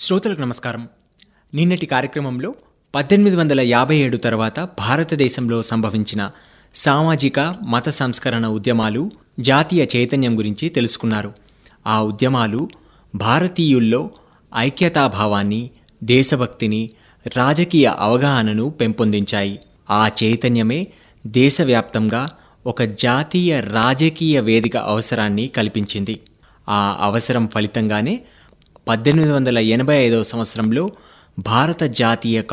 శ్రోతలకు నమస్కారం నిన్నటి కార్యక్రమంలో పద్దెనిమిది వందల యాభై ఏడు తర్వాత భారతదేశంలో సంభవించిన సామాజిక మత సంస్కరణ ఉద్యమాలు జాతీయ చైతన్యం గురించి తెలుసుకున్నారు ఆ ఉద్యమాలు భారతీయుల్లో ఐక్యతాభావాన్ని దేశభక్తిని రాజకీయ అవగాహనను పెంపొందించాయి ఆ చైతన్యమే దేశవ్యాప్తంగా ఒక జాతీయ రాజకీయ వేదిక అవసరాన్ని కల్పించింది ఆ అవసరం ఫలితంగానే పద్దెనిమిది వందల ఎనభై ఐదవ సంవత్సరంలో భారత జాతీయ